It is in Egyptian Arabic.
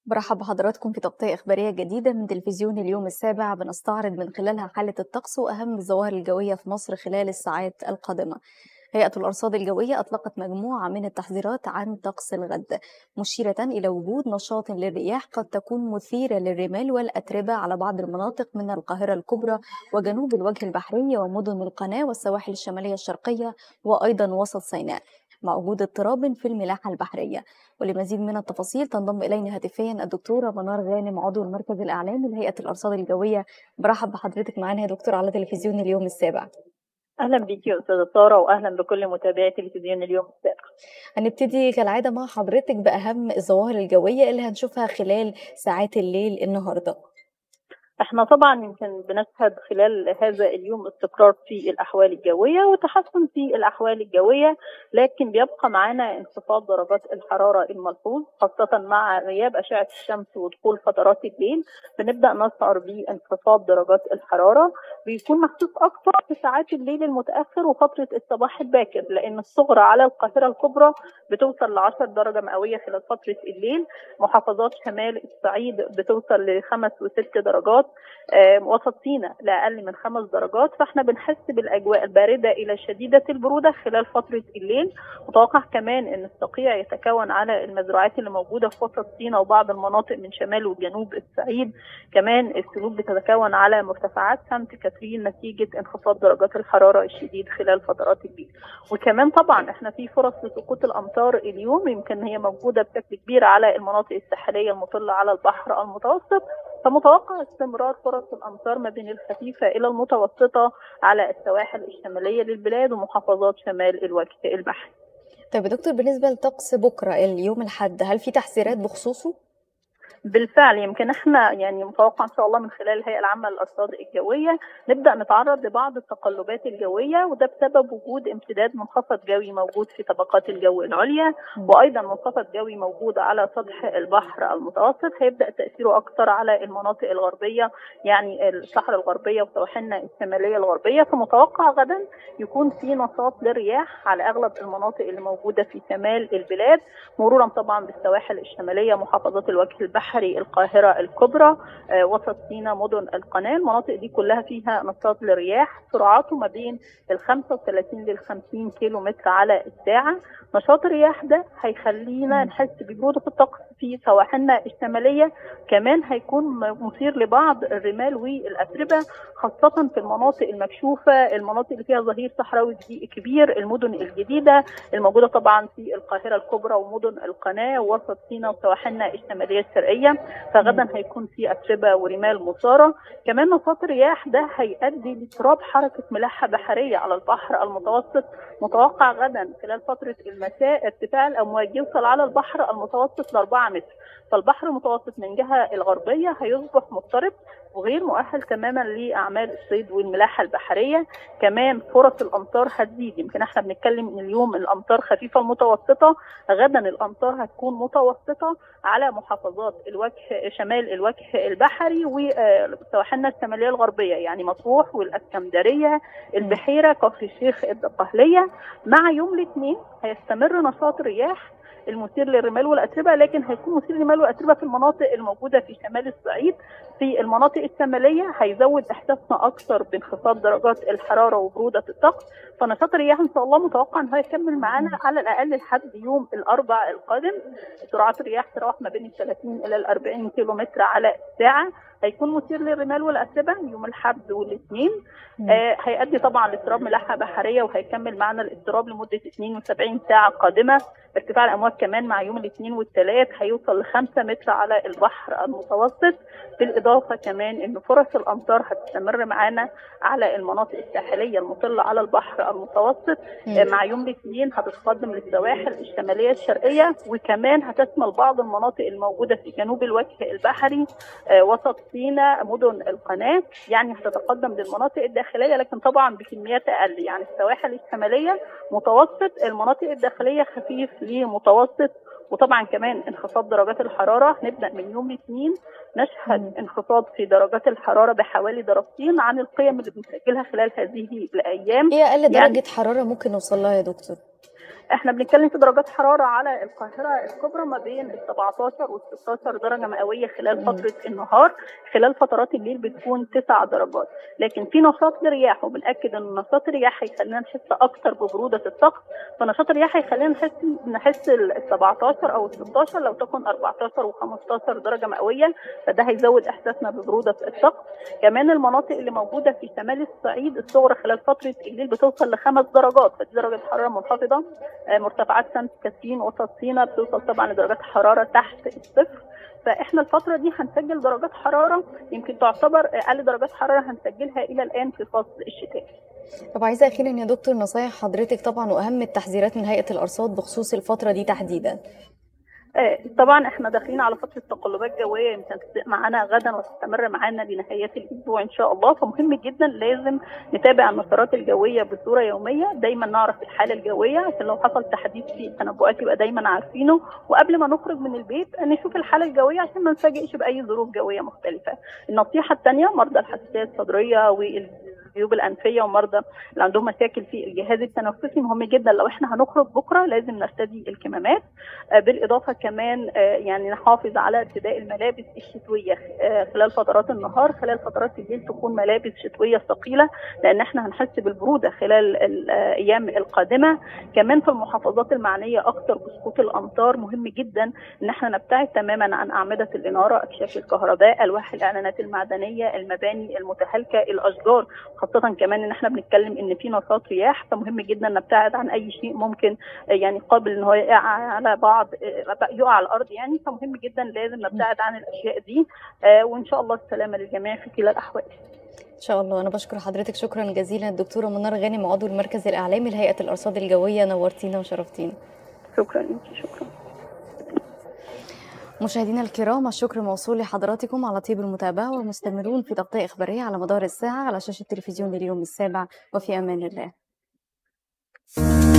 برحب بحضراتكم في تغطية إخبارية جديدة من تلفزيون اليوم السابع بنستعرض من خلالها حالة الطقس وأهم الظواهر الجوية في مصر خلال الساعات القادمة هيئة الأرصاد الجوية أطلقت مجموعة من التحذيرات عن طقس الغد مشيرة إلى وجود نشاط للرياح قد تكون مثيرة للرمال والأتربة على بعض المناطق من القاهرة الكبرى وجنوب الوجه البحري ومدن القناة والسواحل الشمالية الشرقية وأيضا وسط سيناء مع وجود اضطراب في الملاحة البحرية ولمزيد من التفاصيل تنضم إلينا هاتفيا الدكتورة منار غانم عضو المركز الإعلامي لهيئة الأرصاد الجوية برحب بحضرتك معانا يا دكتور على تلفزيون اليوم السابع اهلا بيكي يا استاذه ساره واهلا بكل متابعي تلفزيون اليوم السابع هنبتدي كالعاده مع حضرتك باهم الظواهر الجويه اللي هنشوفها خلال ساعات الليل النهارده احنا طبعا يمكن بنشهد خلال هذا اليوم استقرار في الاحوال الجويه وتحسن في الاحوال الجويه لكن بيبقى معانا انخفاض درجات الحراره الملحوظ خاصه مع غياب اشعه الشمس ودخول فترات الليل بنبدا نشعر بانخفاض درجات الحراره بيكون محسوس اكثر في ساعات الليل المتاخر وفتره الصباح الباكر لان الصغرى على القاهره الكبرى بتوصل ل 10 درجه مئويه خلال فتره الليل محافظات شمال الصعيد بتوصل لخمس وست درجات وسط سينا لاقل من خمس درجات فاحنا بنحس بالاجواء البارده الى شديده البروده خلال فتره الليل متوقع كمان ان الصقيع يتكون على المزروعات اللي موجوده في وسط سينا وبعض المناطق من شمال وجنوب الصعيد كمان السلوك بتتكون على مرتفعات سانت كاترين نتيجه انخفاض درجات الحراره الشديد خلال فترات الليل وكمان طبعا احنا في فرص لسقوط الامطار اليوم يمكن هي موجوده بشكل كبير على المناطق الساحليه المطله على البحر المتوسط فمتوقع استمرار فرص الامطار ما بين الخفيفه الى المتوسطه على السواحل الشماليه للبلاد ومحافظات شمال الوجه البحري. طيب يا دكتور بالنسبه لطقس بكره اليوم الحد هل في تحذيرات بخصوصه؟ بالفعل يمكن احنا يعني متوقع ان شاء الله من خلال الهيئه العامه للارصاد الجويه نبدا نتعرض لبعض التقلبات الجويه وده بسبب وجود امتداد منخفض جوي موجود في طبقات الجو العليا وايضا منخفض جوي موجود على سطح البحر المتوسط هيبدا تاثيره اكثر على المناطق الغربيه يعني الصحراء الغربيه وسواحلنا الشماليه الغربيه فمتوقع غدا يكون في نشاط للرياح على اغلب المناطق اللي موجوده في شمال البلاد مرورا طبعا بالسواحل الشماليه محافظات الوجه البحري بحري القاهرة الكبرى آه وسط سينا مدن القناة المناطق دي كلها فيها نشاط للرياح سرعاته ما بين ال 35 لل 50 كيلو متر على الساعة نشاط الرياح ده هيخلينا نحس ببرودة الطقس في سواحلنا الشمالية كمان هيكون مثير لبعض الرمال والأتربة خاصة في المناطق المكشوفة المناطق اللي فيها ظهير صحراوي كبير المدن الجديدة الموجودة طبعا في القاهرة الكبرى ومدن القناة ووسط سينا وسواحلنا الشمالية الشرقية فغدا هيكون في أتربة ورمال مثارة كمان نشاط الرياح ده هيؤدي لاضطراب حركة ملاحة بحرية على البحر المتوسط متوقع غدا خلال فترة المساء ارتفاع الأمواج يوصل على البحر المتوسط ل 4 متر فالبحر المتوسط من جهة الغربية هيصبح مضطرب وغير مؤهل تماما لاعمال الصيد والملاحه البحريه كمان فرص الامطار هتزيد يمكن احنا بنتكلم ان اليوم الامطار خفيفه المتوسطه غدا الامطار هتكون متوسطه على محافظات الوجه شمال الوجه البحري وسواحلنا الشماليه الغربيه يعني مطروح والاسكندريه البحيره كفر الشيخ الدقهليه مع يوم الاثنين هيستمر نشاط الرياح المثير للرمال والاتربه لكن هيكون مثير للرمال والاتربه في المناطق الموجوده في شمال الصعيد في المناطق الشماليه هيزود احساسنا اكثر بانخفاض درجات الحراره وبروده الطقس فنشاط الرياح ان شاء الله متوقع ان هو يكمل معانا على الاقل لحد يوم الاربعاء القادم سرعات الرياح تراوح ما بين ال 30 الى ال 40 كيلو متر على الساعه هيكون مثير للرمال والاتربه يوم الاحد والاثنين آه هيؤدي طبعا لاضطراب ملاحه بحريه وهيكمل معنا الاضطراب لمده 72 ساعه قادمه ارتفاع الامواج كمان مع يوم الاثنين والثلاث هيوصل ل 5 متر على البحر المتوسط بالاضافه كمان ان فرص الامطار هتستمر معانا على المناطق الساحليه المطله على البحر المتوسط آه مع يوم الاثنين هتتقدم للسواحل الشماليه الشرقيه وكمان هتشمل بعض المناطق الموجوده في جنوب الوجه البحري آه وسط سينا مدن القناه يعني هتتقدم للمناطق الداخليه لكن طبعا بكميات اقل يعني السواحل الشماليه متوسط المناطق الداخليه خفيف لمتوسط وطبعا كمان انخفاض درجات الحراره نبدا من يوم الاثنين نشهد انخفاض في درجات الحراره بحوالي درجتين عن القيم اللي بنسجلها خلال هذه الايام ايه اقل درجه يعني حراره ممكن نوصل لها يا دكتور احنا بنتكلم في درجات حراره على القاهره الكبرى ما بين ال 17 وال 16 درجه مئويه خلال فتره النهار خلال فترات الليل بتكون 9 درجات لكن في نشاط للرياح وبناكد ان نشاط الرياح هيخلينا نحس اكتر ببروده الطقس فنشاط الرياح هيخلينا نحس نحس ال 17 او ال 16 لو تكن 14 و15 درجه مئويه فده هيزود احساسنا ببروده الطقس كمان المناطق اللي موجوده في شمال الصعيد الصغرى خلال فتره الليل بتوصل لخمس درجات فدي درجه حراره منخفضه مرتفعات شمس كاسين وسط سينا بتوصل طبعا لدرجات حراره تحت الصفر فاحنا الفتره دي هنسجل درجات حراره يمكن تعتبر اقل درجات حراره هنسجلها الى الان في فصل الشتاء طب عايزه اخيرا يا دكتور نصايح حضرتك طبعا واهم التحذيرات من هيئه الارصاد بخصوص الفتره دي تحديدا طبعا احنا داخلين على فتره تقلبات جويه يمكن تبدا معانا غدا وتستمر معانا لنهايات الاسبوع ان شاء الله فمهم جدا لازم نتابع المسارات الجويه بصوره يوميه دايما نعرف الحاله الجويه عشان لو حصل تحديث في التنبؤات يبقى دايما عارفينه وقبل ما نخرج من البيت نشوف الحاله الجويه عشان ما نفاجئش باي ظروف جويه مختلفه النصيحه الثانيه مرضى الحساسيه الصدريه وال الجيوب الانفيه ومرضى اللي عندهم مشاكل في الجهاز التنفسي مهم جدا لو احنا هنخرج بكره لازم نرتدي الكمامات بالاضافه كمان يعني نحافظ على ارتداء الملابس الشتويه خلال فترات النهار خلال فترات الليل تكون ملابس شتويه ثقيله لان احنا هنحس بالبروده خلال الايام القادمه كمان في المحافظات المعنيه اكثر بسقوط الامطار مهم جدا ان احنا نبتعد تماما عن اعمده الاناره اكشاف الكهرباء الواح الاعلانات المعدنيه المباني المتهالكه الاشجار خاصة كمان ان احنا بنتكلم ان في نشاط رياح فمهم جدا نبتعد عن اي شيء ممكن يعني قابل ان هو يقع على بعض يقع على الارض يعني فمهم جدا لازم نبتعد عن الاشياء دي وان شاء الله السلامة للجميع في كلا الاحوال. ان شاء الله انا بشكر حضرتك شكرا جزيلا الدكتوره منار غانم عضو المركز الاعلامي لهيئه الارصاد الجويه نورتينا وشرفتينا. شكرا لك شكرا. مشاهدينا الكرام الشكر موصول لحضراتكم على طيب المتابعة ومستمرون في تغطية إخبارية على مدار الساعة على شاشة تلفزيون اليوم السابع وفي أمان الله